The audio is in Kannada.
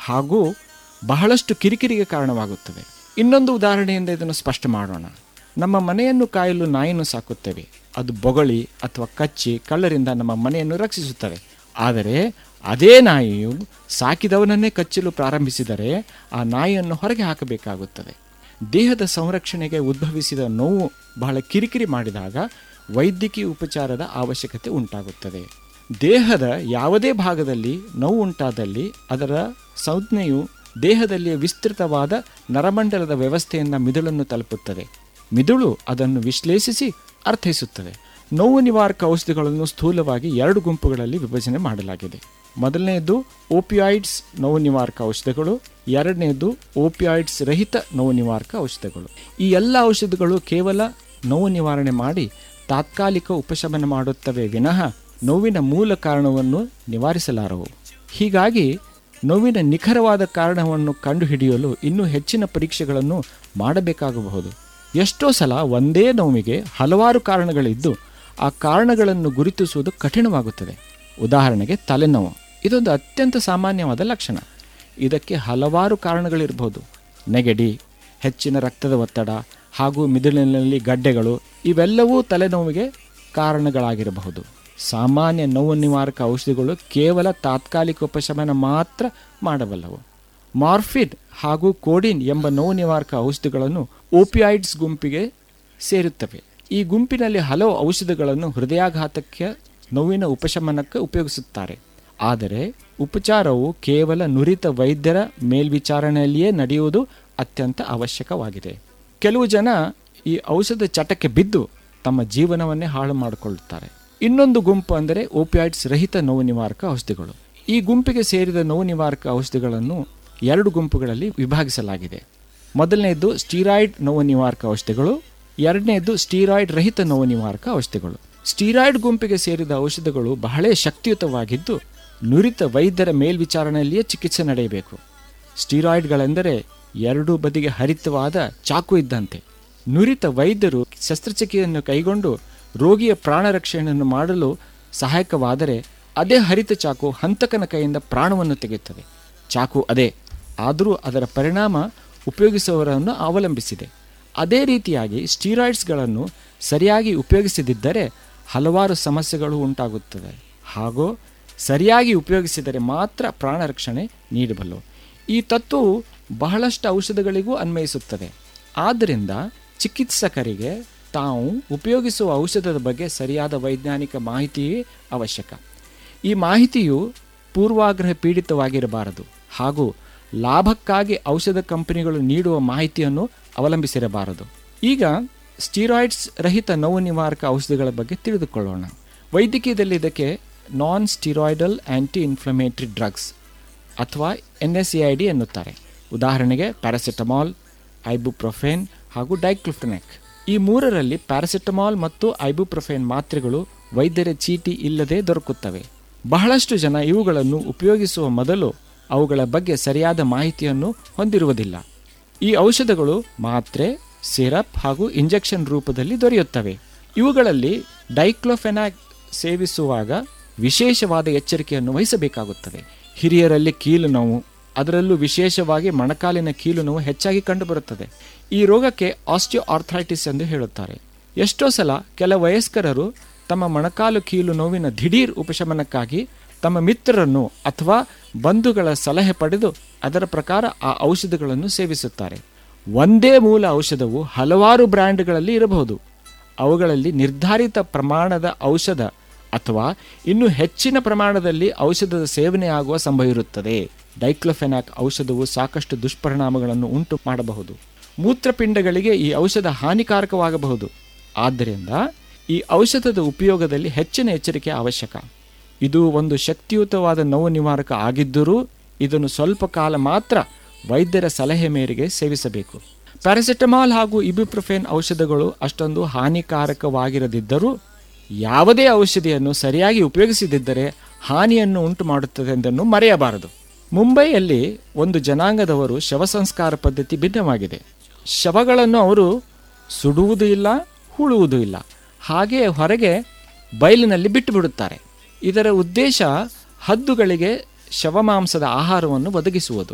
ಹಾಗೂ ಬಹಳಷ್ಟು ಕಿರಿಕಿರಿಗೆ ಕಾರಣವಾಗುತ್ತವೆ ಇನ್ನೊಂದು ಉದಾಹರಣೆಯಿಂದ ಇದನ್ನು ಸ್ಪಷ್ಟ ಮಾಡೋಣ ನಮ್ಮ ಮನೆಯನ್ನು ಕಾಯಲು ನಾಯಿಯನ್ನು ಸಾಕುತ್ತೇವೆ ಅದು ಬೊಗಳಿ ಅಥವಾ ಕಚ್ಚಿ ಕಳ್ಳರಿಂದ ನಮ್ಮ ಮನೆಯನ್ನು ರಕ್ಷಿಸುತ್ತವೆ ಆದರೆ ಅದೇ ನಾಯಿಯು ಸಾಕಿದವನನ್ನೇ ಕಚ್ಚಲು ಪ್ರಾರಂಭಿಸಿದರೆ ಆ ನಾಯಿಯನ್ನು ಹೊರಗೆ ಹಾಕಬೇಕಾಗುತ್ತದೆ ದೇಹದ ಸಂರಕ್ಷಣೆಗೆ ಉದ್ಭವಿಸಿದ ನೋವು ಬಹಳ ಕಿರಿಕಿರಿ ಮಾಡಿದಾಗ ವೈದ್ಯಕೀಯ ಉಪಚಾರದ ಅವಶ್ಯಕತೆ ಉಂಟಾಗುತ್ತದೆ ದೇಹದ ಯಾವುದೇ ಭಾಗದಲ್ಲಿ ನೋವು ಉಂಟಾದಲ್ಲಿ ಅದರ ಸಂಜ್ಞೆಯು ದೇಹದಲ್ಲಿ ವಿಸ್ತೃತವಾದ ನರಮಂಡಲದ ವ್ಯವಸ್ಥೆಯಿಂದ ಮಿದುಳನ್ನು ತಲುಪುತ್ತದೆ ಮಿದುಳು ಅದನ್ನು ವಿಶ್ಲೇಷಿಸಿ ಅರ್ಥೈಸುತ್ತದೆ ನೋವು ನಿವಾರಕ ಔಷಧಿಗಳನ್ನು ಸ್ಥೂಲವಾಗಿ ಎರಡು ಗುಂಪುಗಳಲ್ಲಿ ವಿಭಜನೆ ಮಾಡಲಾಗಿದೆ ಮೊದಲನೆಯದು ಓಪಿಯಾಯ್ಡ್ಸ್ ನೋವು ನಿವಾರಕ ಔಷಧಗಳು ಎರಡನೆಯದು ಓಪಿಯಾಯ್ಡ್ಸ್ ರಹಿತ ನೋವು ನಿವಾರಕ ಔಷಧಗಳು ಈ ಎಲ್ಲ ಔಷಧಗಳು ಕೇವಲ ನೋವು ನಿವಾರಣೆ ಮಾಡಿ ತಾತ್ಕಾಲಿಕ ಉಪಶಮನ ಮಾಡುತ್ತವೆ ವಿನಃ ನೋವಿನ ಮೂಲ ಕಾರಣವನ್ನು ನಿವಾರಿಸಲಾರವು ಹೀಗಾಗಿ ನೋವಿನ ನಿಖರವಾದ ಕಾರಣವನ್ನು ಕಂಡುಹಿಡಿಯಲು ಇನ್ನೂ ಹೆಚ್ಚಿನ ಪರೀಕ್ಷೆಗಳನ್ನು ಮಾಡಬೇಕಾಗಬಹುದು ಎಷ್ಟೋ ಸಲ ಒಂದೇ ನೋವಿಗೆ ಹಲವಾರು ಕಾರಣಗಳಿದ್ದು ಆ ಕಾರಣಗಳನ್ನು ಗುರುತಿಸುವುದು ಕಠಿಣವಾಗುತ್ತದೆ ಉದಾಹರಣೆಗೆ ತಲೆನೋವು ಇದೊಂದು ಅತ್ಯಂತ ಸಾಮಾನ್ಯವಾದ ಲಕ್ಷಣ ಇದಕ್ಕೆ ಹಲವಾರು ಕಾರಣಗಳಿರಬಹುದು ನೆಗಡಿ ಹೆಚ್ಚಿನ ರಕ್ತದ ಒತ್ತಡ ಹಾಗೂ ಮಿದುಳಿನಲ್ಲಿ ಗಡ್ಡೆಗಳು ಇವೆಲ್ಲವೂ ತಲೆನೋವಿಗೆ ಕಾರಣಗಳಾಗಿರಬಹುದು ಸಾಮಾನ್ಯ ನೋವು ನಿವಾರಕ ಔಷಧಿಗಳು ಕೇವಲ ತಾತ್ಕಾಲಿಕ ಉಪಶಮನ ಮಾತ್ರ ಮಾಡಬಲ್ಲವು ಮಾರ್ಫಿನ್ ಹಾಗೂ ಕೋಡಿನ್ ಎಂಬ ನೋವು ನಿವಾರಕ ಔಷಧಿಗಳನ್ನು ಓಪಿಯಾಯ್ಡ್ಸ್ ಗುಂಪಿಗೆ ಸೇರುತ್ತವೆ ಈ ಗುಂಪಿನಲ್ಲಿ ಹಲವು ಔಷಧಗಳನ್ನು ಹೃದಯಾಘಾತಕ್ಕೆ ನೋವಿನ ಉಪಶಮನಕ್ಕೆ ಉಪಯೋಗಿಸುತ್ತಾರೆ ಆದರೆ ಉಪಚಾರವು ಕೇವಲ ನುರಿತ ವೈದ್ಯರ ಮೇಲ್ವಿಚಾರಣೆಯಲ್ಲಿಯೇ ನಡೆಯುವುದು ಅತ್ಯಂತ ಅವಶ್ಯಕವಾಗಿದೆ ಕೆಲವು ಜನ ಈ ಔಷಧ ಚಟಕ್ಕೆ ಬಿದ್ದು ತಮ್ಮ ಜೀವನವನ್ನೇ ಹಾಳು ಮಾಡಿಕೊಳ್ಳುತ್ತಾರೆ ಇನ್ನೊಂದು ಗುಂಪು ಅಂದರೆ ಓಪಿಯಾಯ್ಡ್ಸ್ ರಹಿತ ನೋವು ನಿವಾರಕ ಔಷಧಿಗಳು ಈ ಗುಂಪಿಗೆ ಸೇರಿದ ನೋವು ನಿವಾರಕ ಔಷಧಿಗಳನ್ನು ಎರಡು ಗುಂಪುಗಳಲ್ಲಿ ವಿಭಾಗಿಸಲಾಗಿದೆ ಮೊದಲನೆಯದು ಸ್ಟೀರಾಯ್ಡ್ ನೋವು ನಿವಾರಕ ಔಷಧಿಗಳು ಎರಡನೆಯದು ಸ್ಟೀರಾಯ್ಡ್ ರಹಿತ ನೋವು ನಿವಾರಕ ಔಷಧಿಗಳು ಸ್ಟೀರಾಯ್ಡ್ ಗುಂಪಿಗೆ ಸೇರಿದ ಔಷಧಗಳು ಬಹಳ ಶಕ್ತಿಯುತವಾಗಿದ್ದು ನುರಿತ ವೈದ್ಯರ ಮೇಲ್ವಿಚಾರಣೆಯಲ್ಲಿಯೇ ಚಿಕಿತ್ಸೆ ನಡೆಯಬೇಕು ಸ್ಟೀರಾಯ್ಡ್ಗಳೆಂದರೆ ಎರಡೂ ಬದಿಗೆ ಹರಿತವಾದ ಚಾಕು ಇದ್ದಂತೆ ನುರಿತ ವೈದ್ಯರು ಶಸ್ತ್ರಚಿಕಿತ್ಸೆಯನ್ನು ಕೈಗೊಂಡು ರೋಗಿಯ ಪ್ರಾಣ ರಕ್ಷಣೆಯನ್ನು ಮಾಡಲು ಸಹಾಯಕವಾದರೆ ಅದೇ ಹರಿತ ಚಾಕು ಹಂತಕನ ಕೈಯಿಂದ ಪ್ರಾಣವನ್ನು ತೆಗೆಯುತ್ತದೆ ಚಾಕು ಅದೇ ಆದರೂ ಅದರ ಪರಿಣಾಮ ಉಪಯೋಗಿಸುವವರನ್ನು ಅವಲಂಬಿಸಿದೆ ಅದೇ ರೀತಿಯಾಗಿ ಸ್ಟೀರಾಯ್ಡ್ಸ್ಗಳನ್ನು ಸರಿಯಾಗಿ ಉಪಯೋಗಿಸದಿದ್ದರೆ ಹಲವಾರು ಸಮಸ್ಯೆಗಳು ಉಂಟಾಗುತ್ತವೆ ಹಾಗೂ ಸರಿಯಾಗಿ ಉಪಯೋಗಿಸಿದರೆ ಮಾತ್ರ ಪ್ರಾಣ ರಕ್ಷಣೆ ನೀಡಬಲ್ಲವು ಈ ತತ್ವವು ಬಹಳಷ್ಟು ಔಷಧಗಳಿಗೂ ಅನ್ವಯಿಸುತ್ತದೆ ಆದ್ದರಿಂದ ಚಿಕಿತ್ಸಕರಿಗೆ ತಾವು ಉಪಯೋಗಿಸುವ ಔಷಧದ ಬಗ್ಗೆ ಸರಿಯಾದ ವೈಜ್ಞಾನಿಕ ಮಾಹಿತಿಯೇ ಅವಶ್ಯಕ ಈ ಮಾಹಿತಿಯು ಪೂರ್ವಾಗ್ರಹ ಪೀಡಿತವಾಗಿರಬಾರದು ಹಾಗೂ ಲಾಭಕ್ಕಾಗಿ ಔಷಧ ಕಂಪನಿಗಳು ನೀಡುವ ಮಾಹಿತಿಯನ್ನು ಅವಲಂಬಿಸಿರಬಾರದು ಈಗ ಸ್ಟೀರಾಯ್ಡ್ಸ್ ರಹಿತ ನೋವು ನಿವಾರಕ ಔಷಧಿಗಳ ಬಗ್ಗೆ ತಿಳಿದುಕೊಳ್ಳೋಣ ವೈದ್ಯಕೀಯದಲ್ಲಿ ಇದಕ್ಕೆ non steroidal anti inflammatory drugs ಅಥವಾ N S A I D ಎನ್ನುತ್ತಾರೆ ಉದಾಹರಣೆಗೆ ಪ್ಯಾರಾಸಿಟಮಾಲ್ ಐಬುಪ್ರೊಫೆನ್ ಹಾಗೂ ಡೈಕ್ಲುಫ್ಟನೆಕ್ ಈ ಮೂರರಲ್ಲಿ ಪ್ಯಾರಾಸಿಟಮಾಲ್ ಮತ್ತು ಐಬುಪ್ರೊಫೆನ್ ಮಾತ್ರೆಗಳು ವೈದ್ಯರ ಚೀಟಿ ಇಲ್ಲದೆ ದೊರಕುತ್ತವೆ ಬಹಳಷ್ಟು ಜನ ಇವುಗಳನ್ನು ಉಪಯೋಗಿಸುವ ಮೊದಲು ಅವುಗಳ ಬಗ್ಗೆ ಸರಿಯಾದ ಮಾಹಿತಿಯನ್ನು ಹೊಂದಿರುವುದಿಲ್ಲ ಈ ಔಷಧಗಳು ಮಾತ್ರೆ ಸಿರಪ್ ಹಾಗೂ ಇಂಜೆಕ್ಷನ್ ರೂಪದಲ್ಲಿ ದೊರೆಯುತ್ತವೆ ಇವುಗಳಲ್ಲಿ ಡೈಕ್ಲೋಫೆನಾಕ್ ಸೇವಿಸುವಾಗ ವಿಶೇಷವಾದ ಎಚ್ಚರಿಕೆಯನ್ನು ವಹಿಸಬೇಕಾಗುತ್ತದೆ ಹಿರಿಯರಲ್ಲಿ ಕೀಲು ನೋವು ಅದರಲ್ಲೂ ವಿಶೇಷವಾಗಿ ಮೊಣಕಾಲಿನ ಕೀಲು ನೋವು ಹೆಚ್ಚಾಗಿ ಕಂಡುಬರುತ್ತದೆ ಈ ರೋಗಕ್ಕೆ ಆಸ್ಟಿಯೋ ಆರ್ಥರೈಟಿಸ್ ಎಂದು ಹೇಳುತ್ತಾರೆ ಎಷ್ಟೋ ಸಲ ಕೆಲ ವಯಸ್ಕರರು ತಮ್ಮ ಮೊಣಕಾಲು ಕೀಲು ನೋವಿನ ದಿಢೀರ್ ಉಪಶಮನಕ್ಕಾಗಿ ತಮ್ಮ ಮಿತ್ರರನ್ನು ಅಥವಾ ಬಂಧುಗಳ ಸಲಹೆ ಪಡೆದು ಅದರ ಪ್ರಕಾರ ಆ ಔಷಧಗಳನ್ನು ಸೇವಿಸುತ್ತಾರೆ ಒಂದೇ ಮೂಲ ಔಷಧವು ಹಲವಾರು ಬ್ರ್ಯಾಂಡ್ಗಳಲ್ಲಿ ಇರಬಹುದು ಅವುಗಳಲ್ಲಿ ನಿರ್ಧಾರಿತ ಪ್ರಮಾಣದ ಔಷಧ ಅಥವಾ ಇನ್ನೂ ಹೆಚ್ಚಿನ ಪ್ರಮಾಣದಲ್ಲಿ ಔಷಧದ ಸೇವನೆ ಆಗುವ ಸಂಭವ ಇರುತ್ತದೆ ಡೈಕ್ಲೋಫೆನಾಕ್ ಔಷಧವು ಸಾಕಷ್ಟು ದುಷ್ಪರಿಣಾಮಗಳನ್ನು ಉಂಟು ಮಾಡಬಹುದು ಮೂತ್ರಪಿಂಡಗಳಿಗೆ ಈ ಔಷಧ ಹಾನಿಕಾರಕವಾಗಬಹುದು ಆದ್ದರಿಂದ ಈ ಔಷಧದ ಉಪಯೋಗದಲ್ಲಿ ಹೆಚ್ಚಿನ ಎಚ್ಚರಿಕೆ ಅವಶ್ಯಕ ಇದು ಒಂದು ಶಕ್ತಿಯುತವಾದ ನೋವು ನಿವಾರಕ ಆಗಿದ್ದರೂ ಇದನ್ನು ಸ್ವಲ್ಪ ಕಾಲ ಮಾತ್ರ ವೈದ್ಯರ ಸಲಹೆ ಮೇರೆಗೆ ಸೇವಿಸಬೇಕು ಪ್ಯಾರಾಸಿಟಮಾಲ್ ಹಾಗೂ ಇಬುಪ್ರೊಫೆನ್ ಔಷಧಗಳು ಅಷ್ಟೊಂದು ಹಾನಿಕಾರಕವಾಗಿರದಿದ್ದರೂ ಯಾವುದೇ ಔಷಧಿಯನ್ನು ಸರಿಯಾಗಿ ಉಪಯೋಗಿಸದಿದ್ದರೆ ಹಾನಿಯನ್ನು ಉಂಟು ಮಾಡುತ್ತದೆ ಎಂದನ್ನು ಮರೆಯಬಾರದು ಮುಂಬೈಯಲ್ಲಿ ಒಂದು ಜನಾಂಗದವರು ಶವ ಸಂಸ್ಕಾರ ಪದ್ಧತಿ ಭಿನ್ನವಾಗಿದೆ ಶವಗಳನ್ನು ಅವರು ಸುಡುವುದೂ ಇಲ್ಲ ಹೂಳುವುದೂ ಇಲ್ಲ ಹಾಗೆಯೇ ಹೊರಗೆ ಬಯಲಿನಲ್ಲಿ ಬಿಟ್ಟು ಬಿಡುತ್ತಾರೆ ಇದರ ಉದ್ದೇಶ ಹದ್ದುಗಳಿಗೆ ಶವಮಾಂಸದ ಆಹಾರವನ್ನು ಒದಗಿಸುವುದು